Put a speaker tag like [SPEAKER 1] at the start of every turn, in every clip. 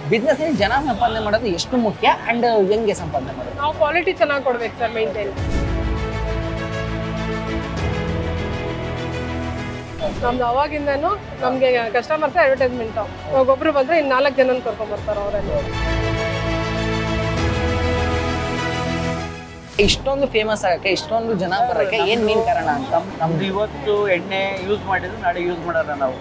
[SPEAKER 1] Business ಜನ ಸಂಪಾದನೆ ಮಾಡೋದು ಎಷ್ಟು ಮುಖ್ಯ ಅಂಡ್ ಹೆಂಗೆ ಸಂಪಾದನೆ ಮಾಡೋದು
[SPEAKER 2] ನಾವು ಕ್ವಾಲಿಟಿ ಚೆನ್ನಾಗಿ ಕೊಡ್ಬೇಕು ಸರ್ ಮೇಂಟೈನ್ ನಮ್ದು ಅವಾಗಿಂದನೂ ನಮಗೆ ಕಸ್ಟಮರ್ಸ್ ಅಡ್ವರ್ಟೈಸ್ಮೆಂಟ್ ಒಬ್ಬೊಬ್ರು ಬಂದ್ರೆ ಇನ್ನು ನಾಲ್ಕು ಜನ ಕರ್ಕೊಂಡ್ ಬರ್ತಾರೆ ಅವರಲ್ಲಿ
[SPEAKER 1] ಇಷ್ಟೊಂದು ಫೇಮಸ್ ಆಗಕ್ಕೆ ಇಷ್ಟೊಂದು ಜನ ಬರಕ್ಕೆ ಏನ್ ಮೇನ್ ಕಾರಣ ಅಂತ
[SPEAKER 3] ನಮ್ದು ಇವತ್ತು ಎಣ್ಣೆ ಯೂಸ್ ಮಾಡಿದ್ರು ನಾಳೆ ಯೂಸ್ ಮಾಡಲ್ಲ ನಾವು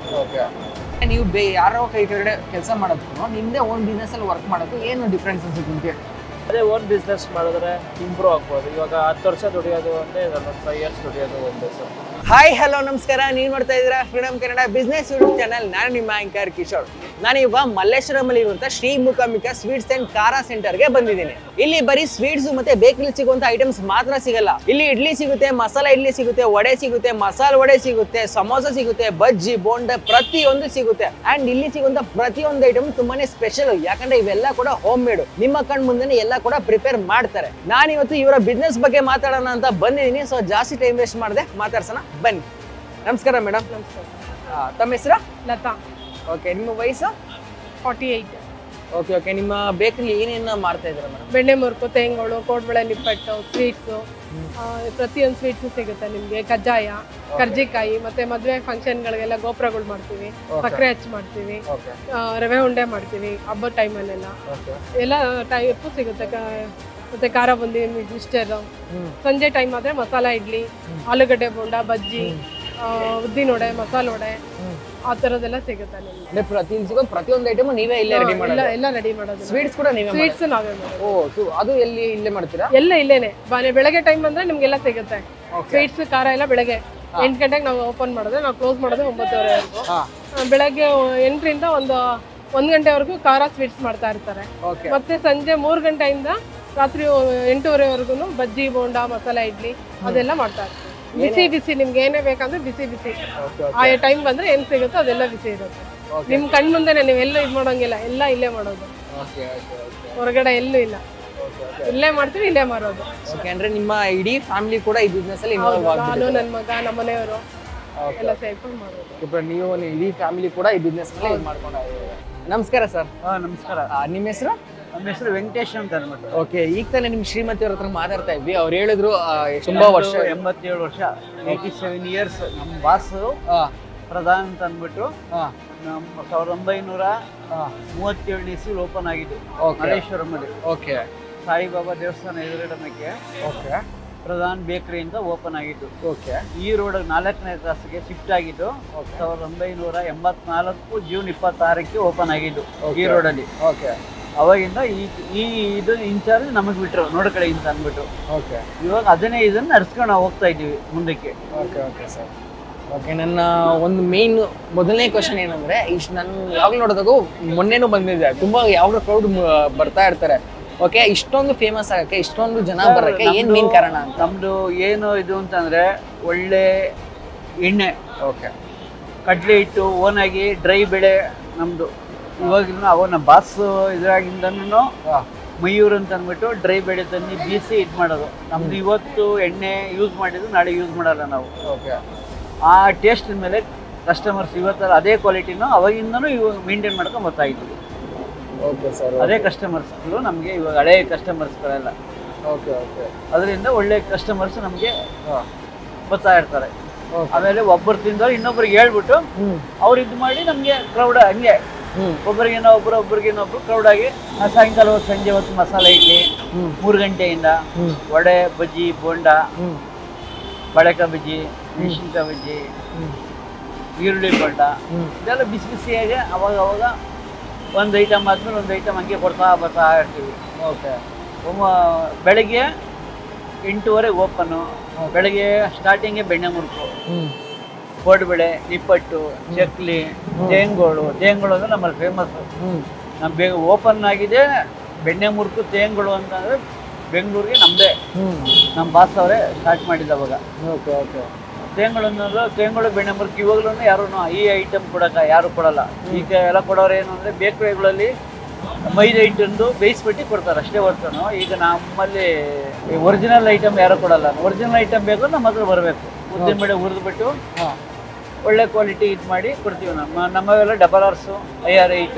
[SPEAKER 1] ನೀವು ಬೇ ಯಾರೋ ಕೈ ಕೆಳಗಡೆ ಕೆಲಸ ಮಾಡೋದಕ್ಕೂ ನಿಮ್ದೇ ಓನ್ ಬಿಸ್ನೆಸ್ ಅಲ್ಲಿ ವರ್ಕ್ ಮಾಡೋದು ಏನು ಡಿಫ್ರೆನ್ಸ್ ಅನ್ಸುತ್ತೆ ನಿಮ್ಗೆ
[SPEAKER 4] ಅದೇ ಓನ್ ಬಿಸ್ನೆಸ್ ಮಾಡಿದ್ರೆ ಇಂಪ್ರೂವ್ ಆಗ್ಬೋದು ಇವಾಗ ಹತ್ತು ವರ್ಷ ದುಡಿಯೋದು ಒಂದೇ ಒಂದು ಫೈವ್ ಇಯರ್ಸ್ ದುಡಿಯೋದು ಒಂದೇ ಸರ್
[SPEAKER 1] ಹಾಯ್ ಹಲೋ ನಮಸ್ಕಾರ ನೀವು ನೋಡ್ತಾ ಇದ್ದೀರಾ freedom Kannada business YouTube channel ನಾನು ನಿಮ್ಮ ಆಂಕರ್ ಕಿಶೋರ್ ನಾನೀಗ ಮಲ್ಲೇಶ್ವರಮಲ್ಲಿ ಇರುವಂತ ಶ್ರೀ ಮೂಕಾಂಬಿಕಾ ಸ್ವೀಟ್ಸ್ ಅಂಡ್ ಖಾರ ಸೆಂಟರ್ಗೆ ಬಂದಿದ್ದೀನಿ ಇಲ್ಲಿ ಬರೀ ಸ್ವೀಟ್ಸ್ ಮತ್ತೆ ಬೇಕರಿ ಸಿಗುವಂತ ಐಟಮ್ಸ್ ಮಾತ್ರ ಸಿಗಲ್ಲ ಇಲ್ಲಿ ಇಡ್ಲಿ ಸಿಗುತ್ತೆ ಮಸಾಲ ಇಡ್ಲಿ ಸಿಗುತ್ತೆ ವಡೆ ಸಿಗುತ್ತೆ ಮಸಾಲ ವಡೆ ಸಿಗುತ್ತೆ ಸಮೋಸ ಸಿಗುತ್ತೆ ಬಜ್ಜಿ ಬೋಂಡ ಪ್ರತಿಯೊಂದು ಸಿಗುತ್ತೆ ಅಂಡ್ ಇಲ್ಲಿ ಸಿಗುವಂತ ಪ್ರತಿಯೊಂದು ಐಟಮ್ ತುಂಬಾನೇ ಸ್ಪೆಷಲ್ ಯಾಕಂದ್ರೆ ಇವೆಲ್ಲ ಕೂಡ ಹೋಮ್ ಮೇಡ್ ನಿಮ್ಮ ಕಣ್ ಮುಂದೆನೆ ಎಲ್ಲ ಕೂಡ ಪ್ರಿಪೇರ್ ಮಾಡ್ತಾರೆ ನಾನು ಇವತ್ತು ಇವರ ಬಿಸ್ನೆಸ್ ಬಗ್ಗೆ ಮಾತಾಡೋಣ ಅಂತ ಬಂದಿದ್ದೀನಿ ಸೊ ಜಾಸ್ತಿ ಟೈಮ್ ವೇಸ್ಟ್ ಮಾಡದೆ ಮಾತಾಡ್ಸೋಣ ಬನ್ನಿ ನಮಸ್ಕಾರ ಮೇಡಮ್
[SPEAKER 2] ನಮಸ್ಕಾರ
[SPEAKER 1] ತಮ್ಮ ಹೆಸರು
[SPEAKER 2] ಲತಾ
[SPEAKER 1] ಓಕೆ ನಿಮ್ಮ ವಯಸ್ಸು
[SPEAKER 2] ಫಾರ್ಟಿ ಏಯ್ಟ್
[SPEAKER 1] ಓಕೆ ಓಕೆ ನಿಮ್ಮ ಬೇಕರಿ ಏನೇನು ಮಾಡ್ತಾ ಇದ್ದೀರಾ ಮೇಡಮ್
[SPEAKER 2] ಬೆಣ್ಣೆ ಮುರುಕು ತೇಂಗೋಳು ಕೋಡ್ಬಳೆ ನಿಪ್ಪಟ್ಟು ಸ್ವೀಟ್ಸು ಪ್ರತಿಯೊಂದು ಸ್ವೀಟ್ಸು ಸಿಗುತ್ತೆ ನಿಮಗೆ ಕಜ್ಜಾಯ ಕರ್ಜಿಕಾಯಿ ಮತ್ತೆ ಮದುವೆ ಫಂಕ್ಷನ್ಗಳಿಗೆಲ್ಲ ಗೋಪುರಗಳು ಮಾಡ್ತೀವಿ ಸಕ್ಕರೆ ಹಚ್ಚಿ ಮಾಡ್ತೀವಿ
[SPEAKER 1] ಓಕೆ
[SPEAKER 2] ಆ, ರವೆ ಉಂಡೆ ಮಾಡ್ತೀವಿ ಹಬ್ಬದ ಟೈಮಲ್ಲೆಲ್ಲ
[SPEAKER 1] ಓಕೆ
[SPEAKER 2] ಎಲ್ಲ ಟೈಪು ಸಿಗುತ್ತೆ ಕ- ಮತ್ತೆ ಖಾರ ಬುಂದಿ ಮಿಕ್ಸ್ಚರ್ ಸಂಜೆ ಟೈಮ್ ಆದ್ರೆ ಮಸಾಲ ಇಡ್ಲಿ ಆಲೂಗಡ್ಡೆ ಬೋಂಡ ಬಜ್ಜಿ ಆ, ಉದ್ದಿನ ವಡೆ ಮಸಾಲ ವಡೆ ಆ ಥರದ್ದೆಲ್ಲ ಸಿಗುತ್ತೆ ನಿಮ್ಗೆ
[SPEAKER 1] ಅಂದ್ರೆ ಪ್ರತಿ ಸಿಗೋ ಪ್ರತಿಯೊಂದು ಐಟಮ್ ನೀವೇ ಇಲ್ಲೇ ರೆಡಿ
[SPEAKER 2] ಎಲ್ಲ
[SPEAKER 1] ಮಾಡೋದು
[SPEAKER 2] ಎಲ್ಲ ರೆಡಿ ಮಾಡೋದು
[SPEAKER 1] ಸ್ವೀಟ್ಸ್ ಕೂಡ ನೀವೇ
[SPEAKER 2] ಸ್ವೀಟ್ಸ್ ನಾವೇ ಮಾಡೋದು
[SPEAKER 1] ಓ ಸು- ಅದು ಎಲ್ಲಿ ಇಲ್ಲೇ ಮಾಡ್ತೀರಾ
[SPEAKER 2] ಎಲ್ಲ ಇಲ್ಲೇನೆ ಬನೆ ಬೆಳಗ್ಗೆ ಟೈಮ್ ಅಂದ್ರೆ ನಿಮ್ಗೆಲ್ಲ ಸಿಗುತ್ತೆ
[SPEAKER 1] Okay.
[SPEAKER 2] ಸ್ವೀಟ್ಸ್ ಖಾರ ಎಲ್ಲ ಬೆಳಗ್ಗೆ ಎಂಟು ಗಂಟೆಗೆ ನಾವು ಓಪನ್ ಮಾಡೋದು ನಾವು ಕ್ಲೋಸ್ ಮಾಡೋದು ಒಂಬತ್ತುವರೆವರೆಗೂ
[SPEAKER 1] ಹಾ
[SPEAKER 2] ಆ, ಬೆಳಗ್ಗೆ ಎಂಟರಿಂದ ಒಂದು ಒಂದು ಗಂಟೆವರೆಗೂ ಖಾರ ಸ್ವೀಟ್ಸ್ ಮಾಡ್ತಾ ಇರ್ತಾರೆ
[SPEAKER 1] ಓಕೆ
[SPEAKER 2] ಮತ್ತೆ ಸಂಜೆ ಮೂರು ಗಂಟೆಯಿಂದ ರಾತ್ರಿ ಎಂಟೂವರೆವರೆಗೂ ಬಜ್ಜಿ ಬೋಂಡಾ ಮಸಾಲ ಇಡ್ಲಿ ಅದೆಲ್ಲ ಮಾಡ್ತಾ ಇರ್ತಾರೆ ಬಿಸಿ ಬಿಸಿ ನಿಮ್ಗೆ ಏನೇ ಬೇಕಂದ್ರೆ ಬಿಸಿ ಬಿಸಿ
[SPEAKER 1] ಓಕೆ
[SPEAKER 2] ಆ ಟೈಮ್ ಬಂದ್ರೆ ಏನ್ ಸಿಗುತ್ತೋ ಅದೆಲ್ಲ ಬಿಸಿ ಇರುತ್ತೆ ನಿಮ್ ಕಣ್ ಮುಂದೆನೆ ನೀವು ಎಲ್ಲ ಇದು ಮಾಡೋಂಗಿಲ್ಲ ಎಲ್ಲ ಇಲ್ಲೇ ಮಾಡೋದು
[SPEAKER 1] ಓಕೆ ಓಕೆ ಓಕೆ
[SPEAKER 2] ಹೊರಗಡೆ ಎಲ್ಲೂ ಇಲ್ಲ ಇಲ್ಲೇ ಮಾಡ್ತೀವಿ ಇಲ್ಲೇ ಮಾರೋದು
[SPEAKER 1] ಓಕೆ ಅಂದ್ರೆ ನಿಮ್ಮ ಇಡೀ ಫ್ಯಾಮಿಲಿ ಕೂಡ ಈ ಬಿಸ್ನೆಸ್ ಅಲ್ಲಿ ಇನ್ವಾಲ್ವ್
[SPEAKER 2] ನಾನು
[SPEAKER 1] ಆಗ್ಬಿಟ್ಟಿದೆ
[SPEAKER 2] ನನ್ನ ಮಗ ನಮ್ಮ ಮನೆಯವರು ಎಲ್ಲ ಸೇರ್ಕೊಂಡು ಮಾಡೋದು
[SPEAKER 1] Okay, ನೀವು ಒಂದು ಇಡೀ ಫ್ಯಾಮಿಲಿ ಕೂಡ ಈ ಬಿಸ್ನೆಸ್ ಅಲ್ಲಿ ಇದು ಮಾಡ್ಕೊಂಡು ನಮಸ್ಕಾರ ಸರ್
[SPEAKER 3] ಹಾಂ ನಮಸ್ಕಾರ
[SPEAKER 1] ನಿಮ್ಮ ಹೆಸರು
[SPEAKER 3] ನಮ್ಮ ಹೆಸರು ವೆಂಕಟೇಶ್ ಅಂತ ಅಂದ್ಬಿಟ್ಟು
[SPEAKER 1] ಓಕೆ ಈಗ ತಾನೇ ನಿಮ್ಮ ಶ್ರೀಮತಿ ಅವ್ರ ಹತ್ರ ಮಾತಾಡ್ತಾ ಇದ್ವಿ ಅವ್ರು ಹೇಳಿದ್ರು ಆ, ತುಂಬಾ ವರ್ಷ
[SPEAKER 3] ನಮ್ದು ಎಂಬತ್ತೇಳು ವರ್ಷ ಏಯ್ಟಿ ಸೆವೆನ್ ಇಯರ್ಸ್ ನಮ್ಮ ಬಾಸು
[SPEAKER 1] ಆ,
[SPEAKER 3] ಪ್ರಧಾನ್ ಅಂತ ಅಂದ್ಬಿಟ್ಟು
[SPEAKER 1] ಆ,
[SPEAKER 3] ನಮ್ಮ ಸಾವಿರದ ಒಂಬೈನೂರ
[SPEAKER 1] ಆ,
[SPEAKER 3] ಮೂವತ್ತೇಳನೇ ಇಸ್ವಿ ಓಪನ್ ಆಗಿದ್ದು
[SPEAKER 1] Okay.
[SPEAKER 3] ಮಲ್ಲೇಶ್ವರಮಲ್ಲಿ
[SPEAKER 1] ಓಕೆ
[SPEAKER 3] ಸಾಯಿಬಾಬಾ ದೇವಸ್ಥಾನ ಎದುರುಗಡಮಕ್ಕೆ
[SPEAKER 1] ಓಕೆ
[SPEAKER 3] ಪ್ರಧಾನ್ ಬೇಕರಿ ಅಂತ ಓಪನ್ ಆಗಿದ್ದು
[SPEAKER 1] ಓಕೆ
[SPEAKER 3] ಈ ರೋಡ್ ನಾಲ್ಕನೇ ಕ್ಲಾಸ್ಗೆ ಶಿಫ್ಟ್ ಆಗಿದ್ದು ಸಾವಿರದ ಒಂಬೈನೂರ ಎಂಬತ್ನಾಲ್ಕು ಜೂನ್ ಇಪ್ಪತ್ತಾರಕ್ಕೆ ಓಪನ್ ಆಗಿದ್ದು ಈ ರೋಡಲ್ಲಿ
[SPEAKER 1] ಓಕೆ
[SPEAKER 3] ಅವಾಗಿಂದ ಈ ಈ ಇದು ಇನ್ಚಾರ್ಜ್ ನಮಗೆ ಬಿಟ್ರು ನೋಡ್ಕಡೆ ಅಂತ ಅಂದ್ಬಿಟ್ಟು
[SPEAKER 1] ಓಕೆ
[SPEAKER 3] ಇವಾಗ ಅದನ್ನೇ ಇದನ್ನ ನಡ್ಸ್ಕೊಂಡು ನಾವು ಹೋಗ್ತಾ ಇದ್ದೀವಿ ಮುಂದಕ್ಕೆ
[SPEAKER 1] ಓಕೆ ಓಕೆ ಸರ್ ಓಕೆ ನನ್ನ ಒಂದು ಮೇನ್ ಮೊದಲನೇ ಕ್ವಶನ್ ಏನಂದ್ರೆ ಇಷ್ಟು ನಾನು ಯಾವಾಗಲೂ ನೋಡಿದಾಗೂ ಮೊನ್ನೆನೂ ಬಂದಿದೆ ತುಂಬಾ ಯಾವಾಗಲೂ ಕ್ರೌಡ್ ಬರ್ತಾ ಇರ್ತಾರೆ ಓಕೆ ಇಷ್ಟೊಂದು ಫೇಮಸ್ ಆಗಕ್ಕೆ ಇಷ್ಟೊಂದು ಜನ ಬರಕ್ಕೆ ಏನ್ ಮೇನ್ ಕಾರಣ ಅಂತ
[SPEAKER 3] ನಮ್ದು ಏನು ಇದು ಅಂತಂದ್ರೆ ಒಳ್ಳೆ ಎಣ್ಣೆ
[SPEAKER 1] ಓಕೆ
[SPEAKER 3] ಕಡ್ಲೆ ಹಿಟ್ಟು ಓನಾಗಿ ಡ್ರೈ ಬೆಳೆ ನಮ್ದು ಇವಾಗಿನ ಅವ ನಮ್ಮ ಬಾಸ್ ಇದ್ರಾಗಿಂದನೂ ಮಯೂರ್ ಅಂತ ಅಂದ್ಬಿಟ್ಟು ಡ್ರೈ ಬೆಳೆ ತಂದು ಬೀಸಿ ಇದು ಮಾಡೋದು ನಮ್ದು ಇವತ್ತು ಎಣ್ಣೆ ಯೂಸ್ ಮಾಡಿದ್ರು ನಾಳೆ ಯೂಸ್ ಮಾಡಲ್ಲ ನಾವು
[SPEAKER 1] ಓಕೆ
[SPEAKER 3] ಆ ಟೇಸ್ಟ್ ಮೇಲೆ ಕಸ್ಟಮರ್ಸ್ ಇವತ್ತಲ್ಲ ಅದೇ ಕ್ವಾಲಿಟಿನೂ ಅವಾಗಿಂದನೂ ಇವಾಗ ಮೇಂಟೈನ್ ಮಾಡ್ಕೊಂಡು ಬರ್ತಾ ಇದ್ದೀವಿ
[SPEAKER 1] ಓಕೆ ಸರ್
[SPEAKER 3] ಅದೇ ಕಸ್ಟಮರ್ಸ್ಗಳು ನಮಗೆ ಇವಾಗ ಹಳೆ ಕಸ್ಟಮರ್ಸ್ಗಳೆಲ್ಲ
[SPEAKER 1] ಓಕೆ ಓಕೆ
[SPEAKER 3] ಅದರಿಂದ ಒಳ್ಳೆ ಕಸ್ಟಮರ್ಸ್ ನಮಗೆ ಬರ್ತಾ ಇರ್ತಾರೆ
[SPEAKER 1] ಓಕೆ
[SPEAKER 3] ಆಮೇಲೆ ಒಬ್ಬರು ತಿಂದವ್ರು ಇನ್ನೊಬ್ರಿಗೆ ಹೇಳ್ಬಿಟ್ಟು
[SPEAKER 1] ಹ್ಮ್
[SPEAKER 3] ಅವ್ರು ಇದು ಮಾಡಿ ನಮಗೆ ಕ್ರೌಡ್ ಹಂಗೆ
[SPEAKER 1] ಹ್ಮ್
[SPEAKER 3] ಒಬ್ಬರಿಗೇನೋ ಒಬ್ರು ಒಬ್ರಿಗೇನೋ ಒಬ್ರು ಕ್ರೌಡ್ ಆಗಿ ಆ ಸಾಯಂಕಾಲ ಹೊತ್ತು ಸಂಜೆ ಹೊತ್ತು ಮಸಾಲೆ ಇಡ್ಲಿ
[SPEAKER 1] ಹ್ಮ್
[SPEAKER 3] ಮೂರು ಗಂಟೆಯಿಂದ
[SPEAKER 1] ಹ್ಮ್
[SPEAKER 3] ವಡೆ ಬಜ್ಜಿ ಬೋಂಡ
[SPEAKER 1] ಹ್ಮ್
[SPEAKER 3] ಬಳೆಕಾಯಿ ಬಜ್ಜಿ ಮೆಣಸಿನ್ಕಾಯಿ ಬಜ್ಜಿ
[SPEAKER 1] ಹ್ಮ್
[SPEAKER 3] ಈರುಳ್ಳಿ ಬೋಂಡ
[SPEAKER 1] ಹ್ಮ್
[SPEAKER 3] ಇದೆಲ್ಲ ಬಿಸಿ ಬಿಸಿಯಾಗಿ ಅವಾಗ ಅವಾಗ ಒಂದು ಐಟಮ್ ಆದ್ಮೇಲೆ ಒಂದು ಐಟಮ್ ಹಂಗೆ ಕೊಡ್ತಾ ಬರ್ತಾ ಇರ್ತೀವಿ
[SPEAKER 1] ಓಕೆ
[SPEAKER 3] ಒಮ್ಮ ಬೆಳಗ್ಗೆ ಎಂಟೂವರೆಗೆ ಓಪನ್ನು ಬೆಳಗ್ಗೆ ಸ್ಟಾರ್ಟಿಂಗೇ ಬೆಣ್ಣೆ ಮುರುಕು
[SPEAKER 1] ಹ್ಮ್
[SPEAKER 3] ಕೋಡ್ಬಳೆ ನಿಪ್ಪಟ್ಟು ಚಕ್ಲಿ ತೇಂಗೋಳು ತೇಂಗೋಳು ಅಂದ್ರೆ ನಮ್ಮಲ್ಲಿ ಫೇಮಸ್
[SPEAKER 1] ಹ್ಮ್
[SPEAKER 3] ನಮ್ಮ ಬೇಗ ಓಪನ್ ಆಗಿದೆ ಬೆಣ್ಣೆ ಮುರುಕು ತೇಂಗೋಳು ಅಂತಂದ್ರೆ ಬೆಂಗಳೂರಿಗೆ ನಮ್ಮದೇ
[SPEAKER 1] ಹ್ಮ್
[SPEAKER 3] ನಮ್ಮ ಬಾಸ್ ಅವರೇ ಸ್ಟಾರ್ಟ್ ಮಾಡಿದ್ದು ಅವಾಗ
[SPEAKER 1] ಓಕೆ ಓಕೆ
[SPEAKER 3] ತೇಂಗಳು ಅನ್ನೋದು ತೇಂಗಳು ಬೆಣ್ಣೆ ಮುರುಕು ಇವಾಗಲೂ ಯಾರು ಈ ಐಟಮ್ ಕೊಡಕ ಯಾರು ಕೊಡಲ್ಲ ಈಗ ಎಲ್ಲ ಕೊಡೋರು ಏನು ಅಂದರೆ ಬೇಕರಿಗಳಲ್ಲಿ ಮೈದಾ ಹಿಟ್ಟನ್ನು ಬೇಯಿಸ್ಬಿಟ್ಟು ಕೊಡ್ತಾರೆ ಅಷ್ಟೇ ಹೊರ್ತನು ಈಗ ನಮ್ಮಲ್ಲಿ ಒರಿಜಿನಲ್ ಐಟಮ್ ಯಾರು ಕೊಡಲ್ಲ ಒರಿಜಿನಲ್ ಐಟಮ್ ಬೇಕು ನಮ್ಮ ಹತ್ರ ಬರಬೇಕು ಉದ್ದಿನ ಬೇಳೆ ಹುರಿದ್ಬಿಟ್ಟು
[SPEAKER 1] ಹಾಂ
[SPEAKER 3] ಒಳ್ಳೆ ಕ್ವಾಲಿಟಿ ಇದು ಮಾಡಿ ಕೊಡ್ತೀವಿ ನಮ್ಮ ನಮ್ಮವೆಲ್ಲ ಡಬಲ್ ಆರ್ಸು I R eight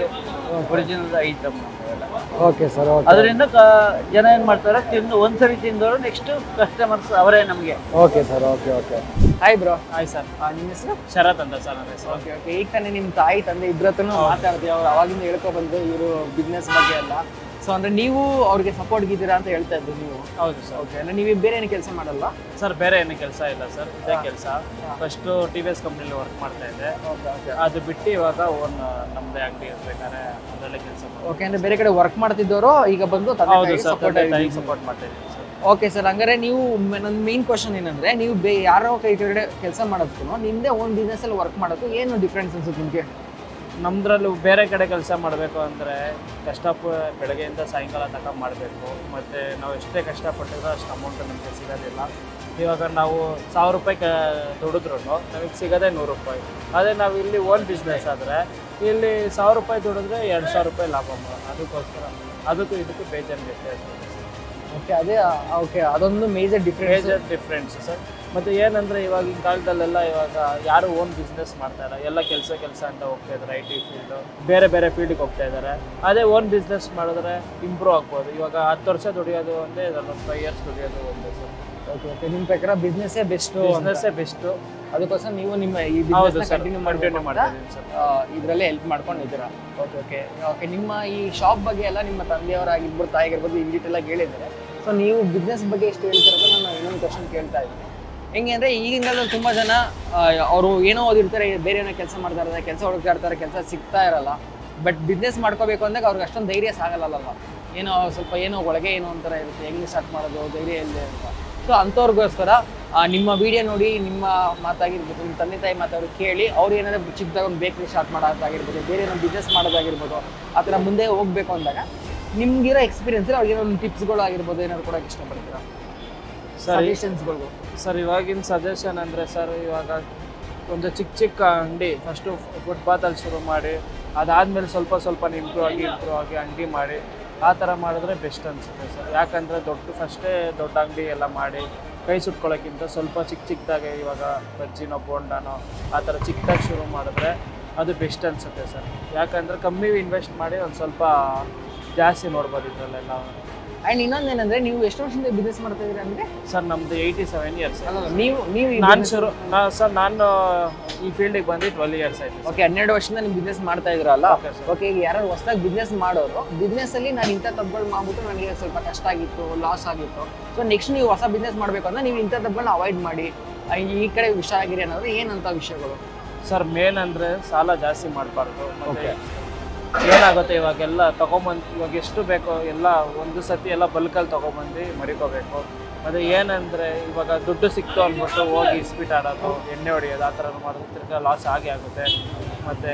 [SPEAKER 3] original item ಅವೆಲ್ಲ
[SPEAKER 1] ಓಕೆ ಸರ್
[SPEAKER 3] ಅದರಿಂದ ಜನ ಏನ್ ಮಾಡ್ತಾರೆ ತಿಂದು ಒಂದ್ಸರಿ ತಿಂದವರು ನೆಕ್ಸ್ಟ್ ಕಸ್ಟಮರ್ಸ್ ಅವರೇ ನಮಗೆ
[SPEAKER 1] okay sir okay okay hi bro
[SPEAKER 4] hi sir
[SPEAKER 1] ನಿಮ್ಮ ಹೆಸರು
[SPEAKER 4] ಶರತ್ ಅಂತ ಸರ್ ನನ್ನ ಹೆಸರು
[SPEAKER 1] ಓಕೆ ಓಕೆ ಈಗ ತಾನೇ ನಿಮ್ಮ ತಾಯಿ ತಂದೆ ಇಬ್ಬರ ಹತ್ರನೂ ಮಾತಾಡ್ತೀವಿ ಅವ್ರು ಅವಾಗಿಂದ ಹೇಳ್ಕೊ ಬಂದು ಇವರು ಬಿಸ್ನೆಸ್ ಬಗ್ಗೆ ಎಲ್ಲ ಸೊ ಅಂದ್ರೆ ನೀವು ಅವ್ರಿಗೆ ಸಪೋರ್ಟ್ ಇದ್ದೀರಾ ಅಂತ ಹೇಳ್ತಾ ಇದ್ರು ನೀವು
[SPEAKER 4] ಹೌದು ಸರ್
[SPEAKER 1] ಓಕೆ ಅಂದ್ರೆ ನೀವು ಬೇರೆ ಏನು ಕೆಲಸ ಮಾಡಲ್ಲ
[SPEAKER 4] ಸರ್ ಬೇರೆ ಏನು ಕೆಲಸ ಇಲ್ಲ ಸರ್ ಇದೇ ಕೆಲಸ ಫಸ್ಟು ಟಿ ವಿ ಎಸ್ ಕಂಪ್ನಿಲಿ ವರ್ಕ್ ಮಾಡ್ತಾ ಇದ್ದೆ
[SPEAKER 1] ಓಕೆ ಓಕೆ
[SPEAKER 4] ಅದು ಬಿಟ್ಟು ಇವಾಗ ಓನ್ ನಮ್ಮದೇ ಅಂಗಡಿ ಇರ್ಬೇಕಾದ್ರೆ ಅದರಲ್ಲೇ ಕೆಲಸ ಮಾಡ್ತೀನಿ
[SPEAKER 1] ಓಕೆ ಅಂದ್ರೆ ಬೇರೆ ಕಡೆ ವರ್ಕ್ ಮಾಡ್ತಿದ್ದವರು ಈಗ ಬಂದು
[SPEAKER 4] ಹೌದು ಸರ್
[SPEAKER 1] ಸಪೋರ್ಟ್
[SPEAKER 4] ತಾಯಿಗೆ ಸಪೋರ್ಟ್ ಮಾಡ್ತಾ ಇದ್ದೀನಿ ಸರ್
[SPEAKER 1] ಓಕೆ ಸರ್ ಹಂಗಾರೆ ನೀವು ನನ್ನ ಮೇನ್ ಕ್ವಶನ್ ಏನಂದ್ರೆ ನೀವು ಬೇ ಯಾರೋ ಕೈ ಕೆಳಗಡೆ ಕೆಲಸ ಮಾಡೋದಕ್ಕೂ ನಿಮ್ಮದೇ ಓನ್ ಬಿಸ್ನೆಸ್ ಅಲ್ಲಿ ವರ್ಕ್ ಮಾಡೋದು ಏನು ಡಿಫ್ರೆನ್ಸ್ ಅನ್ಸುತ್ತೆ ನಿಮಗೆ
[SPEAKER 4] ನಮ್ದ್ರಲ್ಲೂ ಬೇರೆ ಕಡೆ ಕೆಲಸ ಮಾಡಬೇಕು ಅಂದರೆ ಕಷ್ಟಪ ಬೆಳಗ್ಗೆಯಿಂದ ಸಾಯಂಕಾಲ ತನಕ ಮಾಡಬೇಕು ಮತ್ತು ನಾವು ಎಷ್ಟೇ ಕಷ್ಟಪಟ್ಟಿದ್ರು ಅಷ್ಟು ಅಮೌಂಟ್ ನಮಗೆ ಸಿಗೋದಿಲ್ಲ ಇವಾಗ ನಾವು ಸಾವಿರ ರೂಪಾಯಿ ಕ ದುಡಿದ್ರೂ ನಮಗೆ ಸಿಗೋದೇ ನೂರು ರೂಪಾಯಿ ಅದೇ ನಾವು ಇಲ್ಲಿ ಓನ್ ಬಿಸ್ನೆಸ್ ಆದರೆ ಇಲ್ಲಿ ಸಾವಿರ ರೂಪಾಯಿ ದುಡಿದ್ರೆ ಎರಡು ಸಾವಿರ ರೂಪಾಯಿ ಲಾಭ ಮಾಡೋಣ ಅದಕ್ಕೋಸ್ಕರ ಅದಕ್ಕೂ ಇದಕ್ಕೂ ಬೇಜಾರು ವ್ಯತ್ಯಾಸ ಇದೆ ಸರ್.
[SPEAKER 1] ಓಕೆ ಅದೇ ಓಕೆ ಅದೊಂದು major difference
[SPEAKER 4] major difference sir ಮತ್ತು ಏನಂದರೆ ಇವಾಗಿನ ಕಾಲದಲ್ಲೆಲ್ಲ ಇವಾಗ ಯಾರು ಓನ್ ಬಿಸ್ನೆಸ್ ಮಾಡ್ತಾ ಇಲ್ಲ ಎಲ್ಲ ಕೆಲಸ ಕೆಲಸ ಅಂತ ಹೋಗ್ತಾ ಇದ್ದಾರೆ ಐ ಟಿ ಫೀಲ್ಡು ಬೇರೆ ಬೇರೆ ಫೀಲ್ಡಿಗೆ ಹೋಗ್ತಾ ಇದ್ದಾರೆ ಅದೇ ಓನ್ ಬಿಸ್ನೆಸ್ ಮಾಡಿದ್ರೆ ಇಂಪ್ರೂವ್ ಆಗ್ಬೋದು ಇವಾಗ ಹತ್ತು ವರ್ಷ ದುಡಿಯೋದು ಒಂದೇ ಒಂದು ಫೈವ್ ಇಯರ್ಸ್ ದುಡಿಯೋದು ಒಂದೇ ಸರ್
[SPEAKER 1] ಓಕೆ ಓಕೆ ನಿಮ್ಮ ಪ್ರಕಾರ ಬಿಸ್ನೆಸ್ಸೇ ಬೆಸ್ಟು
[SPEAKER 4] ಬಿಸ್ನೆಸ್ಸೇ ಬೆಸ್ಟು
[SPEAKER 1] ಅದಕ್ಕೋಸ್ಕರ ನೀವು ನಿಮ್ಮ ಈ
[SPEAKER 4] ಹೌದು
[SPEAKER 1] ಬಿಸ್ನೆಸ್
[SPEAKER 4] ಸರ್
[SPEAKER 1] ಕಂಟಿನ್ಯೂ
[SPEAKER 4] ಕಂಟಿನ್ಯೂ
[SPEAKER 1] ಮಾಡ್ಬೇಕು
[SPEAKER 4] ಮಾಡ್ತಾ ಇದ್ದೀನಿ ಸರ್
[SPEAKER 1] ಇದರಲ್ಲೇ ಹೆಲ್ಪ್ ಮಾಡ್ಕೊಂಡಿದ್ದೀರಾ ಓಕೆ ಓಕೆ ಓಕೆ ನಿಮ್ಮ ಈ ಶಾಪ್ ಬಗ್ಗೆ ಎಲ್ಲ ನಿಮ್ಮ ತಂದೆಯವರಾಗಿರ್ಬೋದು ತಾಯಿಗಿರ್ಬೋದು ಇನ್ ಡೀಟೇಲ್ ಆಗಿ ಹೇಳಿದ್ದಾರೆ ಸೊ ನೀವು ಬಿಸ್ನೆಸ್ ಬಗ್ಗೆ ಎಷ್ಟು ಹೇಳ್ತಿರೋದು ನಾನು ಇನ್ನೊಂದು ಕ್ವಶನ್ ಕೇಳ್ತಾ ಇದ್ದೀನಿ ಹೆಂಗೆ ಅಂದರೆ ಈಗಿನ ಕಾಲದಲ್ಲಿ ತುಂಬ ಜನ ಅವರು ಏನೋ ಓದಿರ್ತಾರೆ ಬೇರೆ ಏನೋ ಕೆಲಸ ಮಾಡ್ತಾ ಇರ್ತಾರೆ ಕೆಲಸ ಹುಡುಕ್ತಾ ಇರ್ತಾರೆ ಕೆಲಸ ಸಿಗ್ತಾ ಇರಲ್ಲ ಬಟ್ ಬಿಸ್ನೆಸ್ ಮಾಡ್ಕೋಬೇಕು ಅಂದಾಗ ಅವ್ರಿಗೆ ಅಷ್ಟೊಂದು ಧೈರ್ಯ ಸಾಗಲ್ಲಲ್ವ ಏನೋ ಸ್ವಲ್ಪ ಏನೋ ಒಳಗೆ ಏನೋ ಒಂಥರ ಇರುತ್ತೆ ಹೆಂಗೆ ಸ್ಟಾರ್ಟ್ ಮಾಡೋದು ಧೈರ್ಯ ಇಲ್ಲದೆ ಅಂತ ಸೊ ಅಂಥವ್ರಿಗೋಸ್ಕರ ಆ, ನಿಮ್ಮ ವಿಡಿಯೋ ನೋಡಿ ನಿಮ್ಮ ಮಾತಾಗಿರ್ಬೋದು ನಿಮ್ಮ ತಂದೆ ತಾಯಿ ಮಾತಾಡೋದು ಕೇಳಿ ಅವ್ರು ಏನಾದ್ರು ಚಿಕ್ಕದಾಗ ಒಂದು ಬೇಕ್ರಿ ಸ್ಟಾರ್ಟ್ ಮಾಡೋದಾಗಿರ್ಬೋದು ಬೇರೆ ಏನೋ ಬಿಸ್ನೆಸ್ ಮಾಡೋದಾಗಿರ್ಬೋದು ಆ ಥರ ಮುಂದೆ ಹೋಗ್ಬೇಕು ಅಂದಾಗ ನಿಮ್ಗಿರೋ ಎಕ್ಸ್ಪೀರಿಯನ್ಸ್ ಅವ್ರಿಗೆ ಒಂದು ಟಿಪ್ಸ್ಗಳು ಆಗಿರ್ಬೋದು ಏನಾದ್ರು ಕೊಡೋಕೆ ಇಷ್ಟಪಡ್ತೀರಾ
[SPEAKER 4] ಸರ್
[SPEAKER 1] ಸಜೆಷನ್ಸ್ಗಳು
[SPEAKER 4] ಸರ್ ಇವಾಗಿನ ಸಜೆಷನ್ ಅಂದರೆ ಸರ್ ಇವಾಗ ಒಂದು ಚಿಕ್ಕ ಚಿಕ್ಕ ಅಂಗಡಿ ಫಸ್ಟು ಫುಟ್ಪಾತಲ್ಲಿ ಶುರು ಮಾಡಿ ಅದಾದಮೇಲೆ ಸ್ವಲ್ಪ ಸ್ವಲ್ಪ ಇಂಪ್ರೂವ್ ಆಗಿ ಇಂಪ್ರೂವ್ ಆಗಿ ಅಂಗಡಿ ಮಾಡಿ ಆ ಥರ ಮಾಡಿದ್ರೆ ಬೆಸ್ಟ್ ಅನಿಸುತ್ತೆ ಸರ್ ಯಾಕಂದರೆ ದೊಡ್ಡ ಫಸ್ಟೇ ದೊಡ್ಡ ಅಂಗಡಿ ಎಲ್ಲ ಮಾಡಿ ಕೈ ಸುಟ್ಕೊಳ್ಳೋಕ್ಕಿಂತ ಸ್ವಲ್ಪ ಚಿಕ್ಕ ಚಿಕ್ಕದಾಗೆ ಇವಾಗ ಬಜ್ಜಿನೋ ಬೋಂಡನೋ ಆ ಥರ ಚಿಕ್ಕದಾಗಿ ಶುರು ಮಾಡಿದ್ರೆ ಅದು ಬೆಸ್ಟ್ ಅನಿಸುತ್ತೆ ಸರ್ ಯಾಕಂದರೆ ಕಮ್ಮಿ ಇನ್ವೆಸ್ಟ್ ಮಾಡಿ ಒಂದು ಸ್ವಲ್ಪ ಜಾಸ್ತಿ ನೋಡ್ಬೋದು ಇದರಲ್ಲೆಲ್ಲ
[SPEAKER 1] ಆ್ಯಂಡ್ ಇನ್ನೊಂದೇನಂದ್ರೆ ನೀವು ಎಷ್ಟು ವರ್ಷದಿಂದ ಬಿಸ್ನೆಸ್ ಮಾಡ್ತಾ ಇದ್ದೀರಾ ಅಂದರೆ
[SPEAKER 4] ಸರ್ ನಮ್ಮದು ಏಯ್ಟಿ ಸೆವೆನ್ ಇಯರ್ಸ್
[SPEAKER 1] ನೀವು ನೀವು
[SPEAKER 4] ನಾನು ಶುರು ನಾ ಸರ್ ನಾನು ಈ ಫೀಲ್ಡಿಗೆ ಬಂದು ಟ್ವೆಲ್ ಇಯರ್ಸ್ ಆಯ್ತು
[SPEAKER 1] ಓಕೆ ಹನ್ನೆರಡು ವರ್ಷದಿಂದ ನೀವು ಬಿಸ್ನೆಸ್ ಮಾಡ್ತಾ ಇದ್ರಲ್ಲ
[SPEAKER 4] Okay, sir.
[SPEAKER 1] ಓಕೆ ಈಗ ಯಾರು ಹೊಸದಾಗಿ ಬಿಸ್ನೆಸ್ ಮಾಡೋರು ಬಿಸ್ನೆಸ್ ಅಲ್ಲಿ ನಾನು ಇಂಥ ತಪ್ಪುಗಳು ಮಾಡ್ಬಿಟ್ಟು ನನಗೆ ಸ್ವಲ್ಪ ಕಷ್ಟ ಆಗಿತ್ತು ಲಾಸ್ ಆಗಿತ್ತು ಸೊ ನೆಕ್ಸ್ಟ್ ನೀವು ಹೊಸ ಬಿಸ್ನೆಸ್ ಮಾಡಬೇಕು ಅಂದ್ರೆ ನೀವು ಇಂಥ ತಪ್ಪುಗಳನ್ನ ಅವಾಯ್ಡ್ ಮಾಡಿ ಆ, ಈ ಕಡೆ ಹುಷಾರಾಗಿರಿ ಅನ್ನೋದು ಏನಂತ ವಿಷಯಗಳು
[SPEAKER 4] ಸರ್ ಮೇನ್ ಅಂದರೆ ಸಾಲ ಜಾಸ್ತಿ ಮಾಡಬಾರ್ದು ಮತ್ತೆ ಏನಾಗುತ್ತೆ ಇವಾಗೆಲ್ಲ ತಗೊಂಬಂದು ಇವಾಗ ಎಷ್ಟು ಬೇಕೋ ಎಲ್ಲ ಒಂದು ಸತಿ ಎಲ್ಲ ಬಲ್ಕಲ್ಲಿ ತೊಗೊಂಬಂದು ಮರಿಕೋಬೇಕು ಮತ್ತು ಏನಂದರೆ ಇವಾಗ ದುಡ್ಡು ಸಿಕ್ತು ಅಂದ್ಬಿಟ್ಟು ಹೋಗಿ ಇಸ್ಪಿಟ್ ಆಡೋದು ಎಣ್ಣೆ ಹೊಡಿಯೋದು ಆ ಥರ ಮಾಡಿದ್ರೆ ತಿರ್ಗಾ ಲಾಸ್ ಆಗೇ ಆಗುತ್ತೆ ಮತ್ತು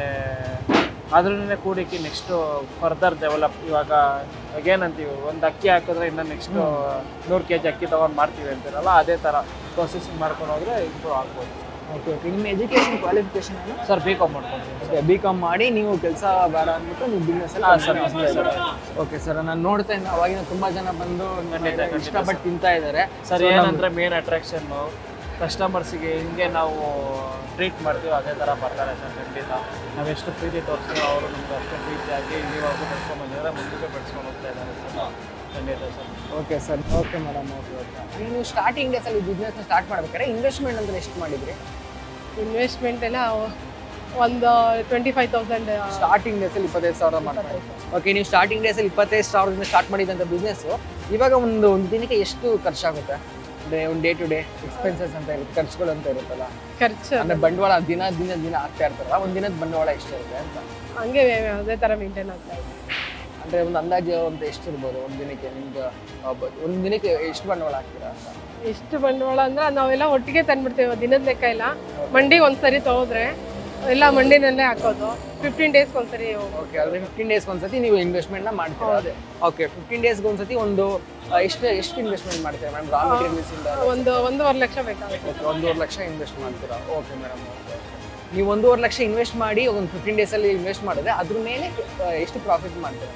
[SPEAKER 4] ಅದ್ರನ್ನೇ ಕೂಡಿಕ್ಕೆ ನೆಕ್ಸ್ಟು ಫರ್ದರ್ ಡೆವಲಪ್ ಇವಾಗ ಏನಂತೀವಿ ಒಂದು ಅಕ್ಕಿ ಹಾಕಿದ್ರೆ ಇನ್ನು ನೆಕ್ಸ್ಟು ನೂರು ಕೆ ಜಿ ಅಕ್ಕಿ ತೊಗೊಂಡು ಮಾಡ್ತೀವಿ ಅಂತೀರಲ್ಲ ಅದೇ ಥರ ಪ್ರೊಸೆಸಿಂಗ್ ಮಾಡ್ಕೊಂಡು ಹೋದರೆ ಇಂಪ್ರೂವ್ ಆಗ್ಬೋದು
[SPEAKER 1] ಓಕೆ ಓಕೆ ನಿಮ್ಮ ಎಜುಕೇಶನ್ ಕ್ವಾಲಿಫಿಕೇಶನ್ ಏನು
[SPEAKER 4] ಸರ್ ಬಿ ಕಾಮ್ ಮಾಡ್ಕೊಂಡಿದ್ದೀನಿ
[SPEAKER 1] ಓಕೆ ಬಿ ಕಾಮ್ ಮಾಡಿ ನೀವು ಕೆಲಸ ಬೇಡ ಅಂದ್ಬಿಟ್ಟು ನೀವು ಬಿಸ್ನೆಸ್
[SPEAKER 4] ಹಾಂ sir business sir
[SPEAKER 1] okay sir ನಾನು ನೋಡ್ತಾ ಇದ್ದೀನಿ ಅವಾಗಿನ ತುಂಬಾ ಜನ ಬಂದು
[SPEAKER 4] ಖಂಡಿತ, ಖಂಡಿತ
[SPEAKER 1] ಇಷ್ಟಪಟ್ಟು ತಿಂತಾ ಇದ್ದಾರೆ
[SPEAKER 4] ಸರ್ ಏನಂದ್ರೆ ಮೇನ್ ಅಟ್ರಾಕ್ಷನ್ನು ಕಸ್ಟಮರ್ಸಿಗೆ ಹಿಂಗೆ ನಾವು ಟ್ರೀಟ್ ಮಾಡ್ತೀವಿ ಅದೇ ಥರ ಬರ್ತಾರೆ ಸರ್ ಖಂಡಿತ ನಾವು ಎಷ್ಟು ಪ್ರೀತಿ ತೋರಿಸ್ತೀವೋ ಅವರು ನಮ್ಗೆ ಅಷ್ಟು ಪ್ರೀತಿಯಾಗಿ ಇಲ್ಲಿವರೆಗೂ ಬೆಳೆಸ್ಕೊಂಡು ಬಂದಿದ್ದಾರೆ ಮುಂದಕ್ಕೆ ಬೆಳೆಸ್ಕೊಂಡು ಹೋಗ್ತಾ ಇದ್ದಾರೆ ಸರ್ ಖಂಡಿತ sir
[SPEAKER 1] okay sir okay madam okay okay ನೀವು ಸ್ಟಾರ್ಟಿಂಗ್ ಡೇಸಲ್ಲಿ ಬಿಸ್ನೆಸ್ ಸ್ಟಾರ್ಟ್ ಮಾಡ್ಬೇಕಾದ್ರೆ ಇನ್ವೆಸ್ಟ್ಮೆಂಟ್ ಅಂದ್ರೆ ಎಷ್ಟು ಮಾಡಿದ್ರಿ
[SPEAKER 2] ಇನ್ವೆಸ್ಟ್ಮೆಂಟ್ ಎಲ್ಲ ಒಂದು ಟ್ವೆಂಟಿ ಫೈವ್ ತೌಸಂಡ್
[SPEAKER 1] ಸ್ಟಾರ್ಟಿಂಗ್ ಡೇಸಲ್ಲಿ ಇಪ್ಪತ್ತೈದು ಸಾವಿರ ಮಾಡ್ತಾರೆ ಓಕೆ ನೀವು ಸ್ಟಾರ್ಟಿಂಗ್ ಡೇಸಲ್ಲಿ ಇಪ್ಪತ್ತೈದು ಸಾವಿರದಿಂದ ಸ್ಟಾರ್ಟ್ ಮಾಡಿದಂಥ ಬಿಸ್ನೆಸ್ ಇವಾಗ ಒಂದು ಒಂದು ದಿನಕ್ಕೆ ಎಷ್ಟು ಖರ್ಚಾಗುತ್ತೆ ಅಂದರೆ ಒಂದು ಡೇ ಟು ಡೇ ಎಕ್ಸ್ಪೆನ್ಸಸ್ ಅಂತ ಇರುತ್ತೆ ಖರ್ಚುಗಳು ಅಂತ ಇರುತ್ತಲ್ಲ
[SPEAKER 2] ಖರ್ಚು
[SPEAKER 1] ಅಂದರೆ ಬಂಡವಾಳ ದಿನ ದಿನ ದಿನ ಆಗ್ತಾ ಇರ್ತಾರಲ್ಲ ಒಂದು ದಿನದ ಬಂಡವಾಳ ಎಷ್ಟಿರುತ್ತೆ ಅಂತ
[SPEAKER 2] ಹಂಗೆ ಅದೇ ಥರ ಮೇಂಟೈನ್ ಆಗ್ತಾ ಇದೆ
[SPEAKER 1] ಅಂದರೆ ಒಂದು ಅಂದಾಜು ಅಂತ ಎಷ್ಟು ಇರ್ಬೋದು ಒಂದು ದಿನಕ್ಕೆ ನಿಮ್ಗೆ ಒಂದು ದಿನಕ್ಕೆ ಎಷ್ಟು ಬಂಡವಾಳ ಹಾಕ್ತೀರಾ ಅಂತ
[SPEAKER 2] ಎಷ್ಟು ಬಂಡವಾಳ ಅಂದ್ರೆ ನಾವೆಲ್ಲ ಒಟ್ಟಿಗೆ ತಂದ್ಬಿಡ್ತೇವೆ ದಿನದ ಲೆಕ್ಕ ಇಲ್ಲ ಮಂಡಿಗೆ ಒಂದ್ಸರಿ ತಗೋದ್ರೆ ಎಲ್ಲ ಮಂಡಿನಲ್ಲೇ ಹಾಕೋದು ಫಿಫ್ಟೀನ್ ಡೇಸ್ಗೆ ಒಂದ್ಸರಿ ಹೋಗೋದು.
[SPEAKER 1] ಓಕೆ ಅಂದರೆ ಫಿಫ್ಟೀನ್ ಡೇಸ್ಗೆ ಒಂದ್ಸತಿ ನೀವು ಇನ್ವೆಸ್ಟ್ಮೆಂಟ್ನ ಮಾಡ್ತೀರಾ ಅದೇ ಓಕೆ ಫಿಫ್ಟೀನ್ ಡೇಸ್ಗೆ ಒಂದ್ಸತಿ ಒಂದು ಆ, ಎಷ್ಟು ಎಷ್ಟು ಇನ್ವೆಸ್ಟ್ಮೆಂಟ್ ಮಾಡ್ತೀರಾ ಮೇಡಮ್ ರಾ ಇಂದ
[SPEAKER 2] ಒಂದು ಒಂದೂವರೆ ಲಕ್ಷ ಬೇಕಾಗುತ್ತೆ
[SPEAKER 1] ಓಕೆ ಒಂದೂವರೆ ಲಕ್ಷ ಇನ್ವೆಸ್ಟ್ ಮಾಡ್ತೀರಾ ಓಕೆ ಮೇಡಮ್ ಓಕೆ ನೀವು ಒಂದೂವರೆ ಲಕ್ಷ ಇನ್ವೆಸ್ಟ್ ಮಾಡಿ ಒಂದು ಫಿಫ್ಟೀನ್ ಡೇಸಲ್ಲಿ ಇನ್ವೆಸ್ಟ್ ಮಾಡಿದ್ರೆ ಅದ್ರ ಮೇಲೆ ಆ, ಎಷ್ಟು ಪ್ರಾಫಿಟ್ ಮಾಡ್ತೀರಾ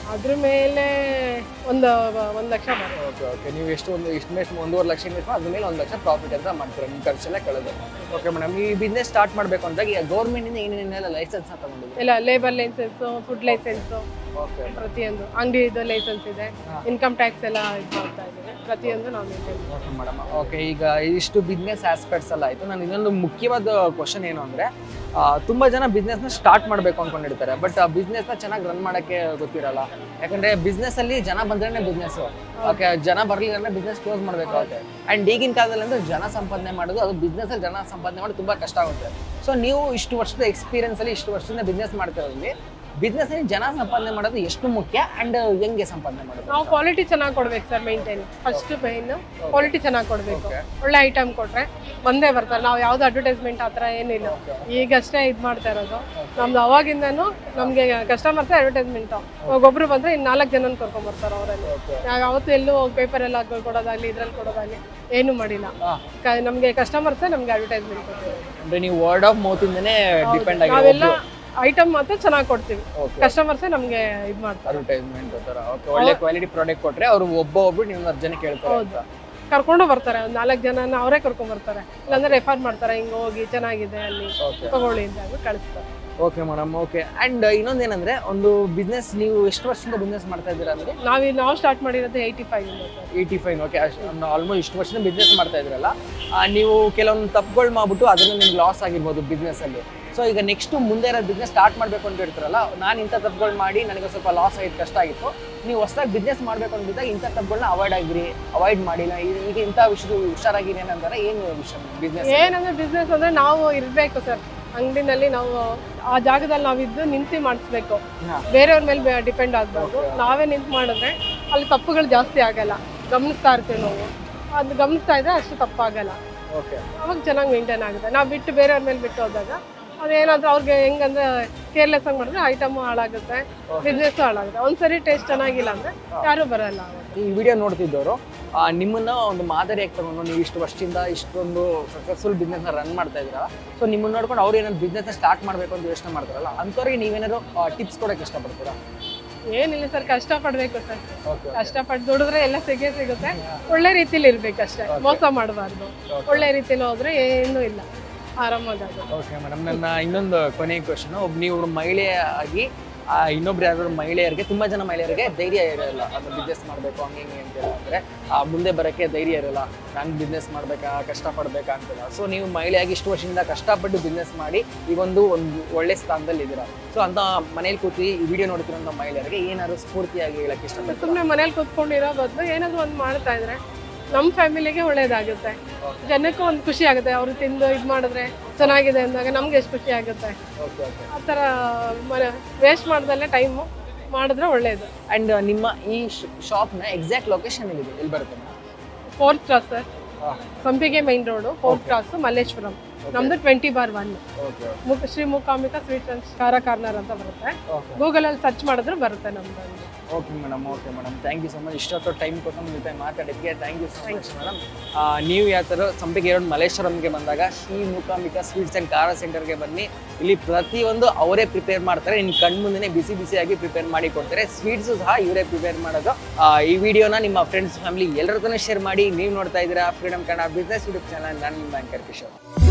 [SPEAKER 2] ಅದ್ರ ಮೇಲೆ ಒಂದು ಒಂದು ಲಕ್ಷ ಬರುತ್ತೆ
[SPEAKER 1] ಓಕೆ ಓಕೆ ನೀವು ಎಷ್ಟು ಒಂದು ಇನ್ವೆಸ್ಟ್ ಒಂದೂವರೆ ಲಕ್ಷ ಇನ್ವೆಸ್ಟ್ ಅದ್ರ ಮೇಲೆ ಒಂದು ಲಕ್ಷ ಪ್ರಾಫಿಟ್ ಅಂತ ಮಾಡ್ತೀರಾ ನಿಮ್ಮ ಖರ್ಚೆಲ್ಲ ಕಳೆದು ಓಕೆ ಮೇಡಮ್ ಈ ಬಿಸ್ನೆಸ್ ಸ್ಟಾರ್ಟ್ ಮಾಡಬೇಕು ಅಂದಾಗ ಈಗ ಗೌರ್ಮೆಂಟಿಂದ ಏನೇನೆಲ್ಲ ಲೈಸೆನ್ಸ್ನ ತಗೊಂಡಿದ್ದೀವಿ
[SPEAKER 2] ಇಲ್ಲ labour licence food licence
[SPEAKER 1] okay
[SPEAKER 2] ಪ್ರತಿಯೊಂದು ಅಂಗಡಿದು ಲೈಸೆನ್ಸ್ ಇದೆ ಇನ್ಕಮ್ ಟ್ಯಾಕ್ಸ್ ಎಲ್ಲ ಇದು ಮಾಡ್ತಾ ಇದ್ದೀವಿ ಪ್ರತಿಯೊಂದು ನಾವು ಮೇಂಟೈನ್
[SPEAKER 1] ಓಕೆ ಮೇಡಮ್ ಓಕೆ ಈಗ ಇಷ್ಟು ಬಿಸ್ನೆಸ್ ಆಸ್ಪೆಕ್ಟ್ಸ್ ಎಲ್ಲ ಆಯಿತು ನಾನು ಇನ್ನೊಂದು ಮುಖ್ಯವಾದ ಕ್ವಶನ್ ಏನು ಅಂದರೆ ತುಂಬ ಜನ ಬಿಸ್ನೆಸ್ನ ಸ್ಟಾರ್ಟ್ ಮಾಡಬೇಕು ಅಂದ್ಕೊಂಡಿರ್ತಾರೆ ಬಟ್ ಆ ಬಿಸ್ನೆಸ್ನ ಚೆನ್ನಾಗಿ ರನ್ ಮಾಡೋಕ್ಕೆ ಗೊತ್ತಿರಲ್ಲ ಯಾಕಂದರೆ ಬಿಸ್ನೆಸ್ಸಲ್ಲಿ ಜನ ಬಂದ್ರೇ ಬಿಸ್ನೆಸ್ಸು ಓಕೆ ಜನ ಬರಲಿಲ್ಲ ಅಂದರೆ ಬಿಸ್ನೆಸ್ ಕ್ಲೋಸ್ ಮಾಡಬೇಕಾಗುತ್ತೆ ಆ್ಯಂಡ್ ಈಗಿನ ಕಾಲದಲ್ಲಿ ಅಂದರೆ ಜನ ಸಂಪಾದನೆ ಮಾಡೋದು ಅದು ಬಿಸ್ನೆಸ್ಸಲ್ಲಿ ಜನ ಸಂಪಾದನೆ ಮಾಡೋದು ತುಂಬ ಕಷ್ಟ ಆಗುತ್ತೆ ಸೊ ನೀವು ಇಷ್ಟು ವರ್ಷದ ಎಕ್ಸ್ಪೀರಿಯನ್ಸಲ್ಲಿ ಇಷ್ಟು ವರ್ಷದಿಂದ ಬಿಸ್ನೆಸ್ ಮಾಡ್ತಿರೋದ್ರಲ್ಲಿ ಬಿಸ್ನೆಸ್ಸಲ್ಲಿ ಜನ ಸಂಪಾದನೆ ಮಾಡೋದು ಎಷ್ಟು ಮುಖ್ಯ ಆ್ಯಂಡ್ ಹೆಂಗೆ ಸಂಪಾದನೆ ಮಾಡೋದು
[SPEAKER 2] ನಾವು ಕ್ವಾಲಿಟಿ ಚೆನ್ನಾಗಿ ಕೊಡ್ಬೇಕು sir maintain first main quality ಚೆನ್ನಾಗಿ ಕೊಡಬೇಕು ಒಳ್ಳೆ ಐಟಮ್ ಕೊಟ್ರೆ ಬಂದೇ ಬರ್ತಾರೆ ನಾವು ಯಾವ್ದು ಅಡ್ವರ್ಟೈಸ್ಮೆಂಟ್ ಆ ಥರ ಏನಿಲ್ಲ ಈಗಷ್ಟೇ ಇದು ಮಾಡ್ತಾ ಇರೋದು ನಮ್ದು ಅವಾಗಿಂದನೂ ನಮಗೆ ಕಸ್ಟಮರ್ಸ್ ಅಡ್ವರ್ಟೈಸ್ಮೆಂಟ್ ಒಬ್ಬೊಬ್ರು ಬಂದ್ರೆ ಇನ್ನು ನಾಲ್ಕು ಜನನ ಕರ್ಕೊಂಡ್ಬರ್ತಾರೆ ಅವರಲ್ಲಿ ನಾವು ಯಾವತ್ತೂ ಎಲ್ಲೂ ಪೇಪರ್ ಎಲ್ಲ ಕೊಡೋದಾಗ್ಲಿ ಇದ್ರಲ್ಲಿ ಕೊಡೋದಾಗ್ಲಿ ಏನು ಮಾಡಿಲ್ಲ ಕ- ನಮ್ಗೆ ಕಸ್ಟಮರ್ಸೇ ನಮ್ಗೆ ಅಡ್ವರ್ಟೈಸ್ಮೆಂಟ್ ಕೊಡ್ತಾರೆ
[SPEAKER 1] ಅಂದರೆ ನೀವು ವರ್ಡ್ ಆಫ್ ಮೌತಿಂದನೇ ಡಿಪೆಂಡ್ ಆಗಿ
[SPEAKER 2] ನಾವೆಲ್ಲ ಐಟಮ್ ಮಾತ್ರ ಚೆನ್ನಾಗಿ ಕೊಡ್ತೀವಿ
[SPEAKER 1] ಓಕೆ
[SPEAKER 2] ಕಸ್ಟಮರ್ಸೇ ನಮ್ಗೆ ಇದು ಮಾಡ್ತಾರೆ
[SPEAKER 1] ಅಡ್ವರ್ಟೈಸ್ಮೆಂಟ್ ಥರ ಓಕೆ ಒಳ್ಳೆ ಕ್ವಾಲಿಟಿ ಪ್ರಾಡಕ್ಟ್ ಕೊಟ್ರೆ ಅವ್ರು ಒಬ್ಬ ಒಬ್ರು ನೀವು ಹತ್ತು ಜನ ಕೇಳ್ತಾರೆ
[SPEAKER 2] ಹೌದು ಕರ್ಕೊಂಡು ಬರ್ತಾರೆ ಒಂದು ನಾಲ್ಕು ಜನ ಅವರೇ ಕರ್ಕೊಂಡ್ ಬರ್ತಾರೆ ಇಲ್ಲಾಂದ್ರೆ ರೆಫರ್ ಮಾಡ್ತಾರೆ ಹಿಂಗ್ ಹೋಗಿ ಚೆನ್ನಾಗಿದೆ ಅಲ್ಲಿ
[SPEAKER 1] ಓಕೆ
[SPEAKER 2] ತಗೊಳ್ಳಿ ಅಂತ ಹೇಳ್ಬಿಟ್ಟು ಕಳಿಸ್ತಾರೆ
[SPEAKER 1] ಓಕೆ ಮೇಡಮ್ ಓಕೆ ಅಂಡ್ ಇನ್ನೊಂದೇನಂದ್ರೆ ಒಂದು ಬಿಸ್ನೆಸ್ ನೀವು ಎಷ್ಟು ವರ್ಷದಿಂದ ಬಿಸ್ನೆಸ್ ಮಾಡ್ತಾ ಇದ್ದೀರಾ ಅಂದ್ರೆ
[SPEAKER 2] ನಾವು ನಾವು ಸ್ಟಾರ್ಟ್ ಮಾಡಿರೋದು ಏಯ್ಟಿ ಫೈವ್ ಇಂದ sir
[SPEAKER 1] eighty five okay almost ಇಷ್ಟು ವರ್ಷದಿಂದ ಬಿಸ್ನೆಸ್ ಮಾಡ್ತಾ ಇದ್ರಲ್ಲ ಆ, ನೀವು ಕೆಲವೊಂದು ತಪ್ಪುಗಳು ಮಾಡ್ಬಿಟ್ಟು ಅದರಿಂದ ನಿಮ್ಗೆ ಲಾಸ್ ಆಗಿರ್ಬೋದು business ಅಲ್ಲಿ ಸೊ ಈಗ ನೆಕ್ಸ್ಟ್ ಮುಂದೆ ಇರೋ ಬಿಸ್ನೆಸ್ ಸ್ಟಾರ್ಟ್ ಮಾಡಬೇಕು ಅಂತ ಇರ್ತಾರಲ್ಲ ನಾನು ಇಂಥ ತಪ್ಪುಗಳು ಮಾಡಿ ನನಗೆ ಸ್ವಲ್ಪ ಲಾಸ್ ಆಗಿದ್ದು ಕಷ್ಟ ಆಗಿತ್ತು ನೀವು ಹೊಸದಾಗಿ ಬಿಸ್ನೆಸ್ ಮಾಡಬೇಕು ಅಂತಿದ್ದಾಗ ಇಂಥ ತಪ್ಪುಗಳನ್ನ ಅವಾಯ್ಡ್ ಆಗಿರಿ ಅವಾಯ್ಡ್ ಮಾಡಿಲ್ಲ ಈ- ಈಗ ಇಂಥ ವಿಷಯದ ಹುಷಾರಾಗಿರಿ ಏನಂತಾರೆ ಏನು ವಿಷಯ ಬಿಸ್ನೆಸ್
[SPEAKER 2] ಏನಂದ್ರೆ ಬಿಸ್ನೆಸ್ ಅಂದ್ರೆ ನಾವು ಇರ್ಬೇಕು ಸರ್ ಅಂಗಡಿನಲ್ಲಿ ನಾವು ಆ ಜಾಗದಲ್ಲಿ ನಾವಿದ್ದು ನಿಂತು ಮಾಡಿಸ್ಬೇಕು
[SPEAKER 1] ಹಾ.
[SPEAKER 2] ಬೇರೆಯವ್ರ ಮೇಲೆ ಡಿಪೆಂಡ್ ಆಗ್ಬಾರ್ದು ನಾವೇ ನಿಂತು ಮಾಡಿದ್ರೆ ಅಲ್ಲಿ ತಪ್ಪುಗಳು ಜಾಸ್ತಿ ಆಗಲ್ಲ ಗಮನಿಸ್ತಾ ಇರ್ತೀವಿ ನಾವು ಅದು ಗಮನಿಸ್ತಾ ಇದ್ರೆ ಅಷ್ಟು ತಪ್ಪಾಗಲ್ಲ
[SPEAKER 1] ಓಕೆ
[SPEAKER 2] ಅವಾಗ ಚೆನ್ನಾಗಿ ಮೇಂಟೈನ್ ಆಗುತ್ತೆ ನಾವು ಬಿಟ್ಟು ಬೇರೆಯವ್ರ ಮೇಲೆ ಬಿಟ್ಟು ಹೋದಾಗ ಅದೇನಾದ್ರೂ ಅವ್ರಿಗೆ ಹೆಂಗಂದ್ರೆ ಕೇರ್ಲೆಸ್ ಆಗಿ ಮಾಡಿದ್ರೆ ಐಟಮು ಹಾಳಾಗುತ್ತೆ ಬಿಸ್ನೆಸ್ಸು ಹಾಳಾಗುತ್ತೆ ಒಂದ್ಸರಿ ಟೇಸ್ಟ್ ಚೆನ್ನಾಗಿಲ್ಲ ಅಂದ್ರೆ ಯಾರೂ ಬರಲ್ಲ ಅವಾಗ
[SPEAKER 1] ಈ ವಿಡಿಯೋ ನೋಡ್ತಿದ್ದವರು ನಿಮ್ಮನ್ನ ಒಂದು ಮಾದರಿಯಾಗಿ ತಗೊಂಡು ನೀವು ಇಷ್ಟು ವರ್ಷದಿಂದ ಇಷ್ಟೊಂದು ಸಕ್ಸಸ್ಫುಲ್ ಬಿಸ್ನೆಸ್ನ ರನ್ ಮಾಡ್ತಾ ಇದ್ದೀರಾ ಸೊ ನಿಮ್ಮನ್ನ ನೋಡ್ಕೊಂಡು ಅವ್ರು ಏನಾದ್ರು ಬಿಸ್ನೆಸ್ನ ಸ್ಟಾರ್ಟ್ ಮಾಡಬೇಕು ಅಂತ ಯೋಚನೆ ಮಾಡ್ತಾರಲ್ಲ ಅಂಥವ್ರಿಗೆ ನೀವೇನಾದ್ರು ಟಿಪ್ಸ್ ಕೊಡೋಕೆ ಇಷ್ಟಪಡ್ತೀರಾ
[SPEAKER 2] ಏನಿಲ್ಲ ಸರ್ ಕಷ್ಟಪಡ್ಬೇಕು ಸರ್
[SPEAKER 1] ಓಕೆ
[SPEAKER 2] ಕಷ್ಟಪಟ್ಟು ದುಡಿದ್ರೆ ಎಲ್ಲ ಸಿಗೇ ಸಿಗುತ್ತೆ ಒಳ್ಳೆ ರೀತಿಲಿ ಇರ್ಬೇಕು ಅಷ್ಟೇ ಮೋಸ ಮಾಡಬಾರ್ದು ಒಳ್ಳೆ ರೀತಿಲಿ ಹೋದ್ರೆ ಏನೂ ಇಲ್ಲ ಆರಾಮಾಗುತ್ತೆ
[SPEAKER 1] ಓಕೆ ಮೇಡಮ್ ನನ್ನ ಇನ್ನೊಂದು ಕೊನೆಯ ಕ್ವಶನ್ ಒಬ್ಬ ನೀವು ಒಬ್ರು ಮಹಿಳೆಯಾಗಿ ಆ, ಇನ್ನೊಬ್ರು ಯಾರು ಮಹಿಳೆಯರಿಗೆ ತುಂಬಾ ಜನ ಮಹಿಳೆಯರಿಗೆ ಧೈರ್ಯ ಇರಲ್ಲ ಅದು ಬಿಸ್ನೆಸ್ ಮಾಡಬೇಕು ಹಂಗೆ ಹಿಂಗೆ ಅಂತೆಲ್ಲ ಅಂದರೆ ಮುಂದೆ ಬರೋಕ್ಕೆ ಧೈರ್ಯ ಇರಲ್ಲ ನಂಗೆ ಬಿಸ್ನೆಸ್ ಮಾಡಬೇಕಾ ಕಷ್ಟಪಡಬೇಕಾ ಅಂತೆಲ್ಲ ಸೊ ನೀವು ಮಹಿಳೆಯಾಗಿ ಇಷ್ಟು ವರ್ಷದಿಂದ ಕಷ್ಟಪಟ್ಟು ಬಿಸ್ನೆಸ್ ಮಾಡಿ ಈಗೊಂದು ಒಂದು ಒಳ್ಳೆ ಸ್ಥಾನದಲ್ಲಿ ಇದ್ದೀರಾ ಸೊ ಅಂತ ಮನೇಲಿ ಕೂತು ಈ ವಿಡಿಯೋ ನೋಡ್ತಿರೋಂಥ ಮಹಿಳೆಯರಿಗೆ ಏನಾದ್ರು ಸ್ಫೂರ್ತಿಯಾಗಿ ಹೇಳಕ್ಕೆ ಇಷ್ಟಪಡ್ತೀರಾ
[SPEAKER 2] ಸುಮ್ಮನೆ ಮನೇಲಿ ಕೂತ್ಕೊಂಡಿರೋ ಬದಲು ಏನಾದ್ರು ಒಂದು ಮಾಡ್ತಾ ಇದ್ರೆ ನಮ್ಮ ಫ್ಯಾಮಿಲಿಗೆ ಒಳ್ಳೇದಾಗುತ್ತೆ ಜನಕ್ಕೂ ಒಂದು ಖುಷಿ ಆಗುತ್ತೆ ಅವರು ತಿಂದು ಇದು ಮಾಡಿದ್ರೆ ಚೆನ್ನಾಗಿದೆ ಅಂದಾಗ ನಮ್ಗೆ ಎಷ್ಟು ಖುಷಿ ಆಗುತ್ತೆ
[SPEAKER 1] ಓಕೆ ಓಕೆ
[SPEAKER 2] ಆ ಥರ ಮನೆ ವೇಸ್ಟ್ ಮಾಡ್ದಲ್ಲೇ ಟೈಮು ಮಾಡಿದ್ರೆ ಒಳ್ಳೇದು
[SPEAKER 1] ಆ್ಯಂಡ್ ನಿಮ್ಮ ಈ ಶಾಪ್ನ ಎಕ್ಸಾಕ್ಟ್ ಲೊಕೇಶನ್ ಎಲ್ಲಿದೆ ಎಲ್ಲಿ ಬರುತ್ತೆ
[SPEAKER 2] ಫೋರ್ತ್ ಕ್ಲಾಸ್ ಸರ್
[SPEAKER 1] ಹಾಂ
[SPEAKER 2] Sampige main road fourth cross Malleshwaram ನಮ್ದು ಟ್ವೆಂಟಿ ಬಾರ್ ಒನ್
[SPEAKER 1] ಓಕೆ
[SPEAKER 2] ಮುಖ ಶ್ರೀ ಮೂಕಾಂಬಿಕಾ ಸ್ವೀಟ್ ಅಂಡ್ ಖಾರ ಕಾರ್ನರ್ ಅಂತ ಬರುತ್ತೆ
[SPEAKER 1] ಓಕೆ
[SPEAKER 2] ಗೂಗಲಲ್ಲಿ ಸರ್ಚ್ ಮಾಡಿದ್ರೆ ಬರುತ್ತೆ ನಮ್ದು ಅಂಗಡಿ.
[SPEAKER 1] Okay madam okay madam thank you so much ಇಷ್ಟೊತ್ತು ಟೈಮ್ ಕೊಟ್ಟು ನಿಮ್ಮ ಜೊತೆ ಮಾತಾಡೋದಕ್ಕೆ thank you so much madam ನೀವು ಯಾವ ಥರ ಸಂಪಿಗೆ ಎರಡು ಮಲ್ಲೇಶ್ವರಂಗೆ ಬಂದಾಗ ಶ್ರೀ ಮೂಕಾಂಬಿಕಾ ಸ್ವೀಟ್ಸ್ ಆ್ಯಂಡ್ ಖಾರ ಸೆಂಟರ್ಗೆ ಬನ್ನಿ ಇಲ್ಲಿ ಪ್ರತಿಯೊಂದು ಅವರೇ ಪ್ರಿಪೇರ್ ಮಾಡ್ತಾರೆ ಇನ್ನು ಕಣ್ಣು ಮುಂದೆನೇ ಬಿಸಿ ಬಿಸಿಯಾಗಿ ಪ್ರಿಪೇರ್ ಮಾಡಿ ಕೊಡ್ತಾರೆ ಸ್ವೀಟ್ಸು ಸಹ ಇವರೇ ಪ್ರಿಪೇರ್ ಮಾಡೋದು ಆ, ಈ ವಿಡಿಯೋನ ನಿಮ್ಮ ಫ್ರೆಂಡ್ಸ್ ಫ್ಯಾಮಿಲಿ ಎಲ್ಲರ ಶೇರ್ ಮಾಡಿ ನೀವು ನೋಡ್ತಾ ಇದ್ದೀರಾ freedom Kannada business YouTube channel ನಾನು ನಿಮ್ಮ ಬ್ಯಾಂಕರ್ ಕಿಶೋರ್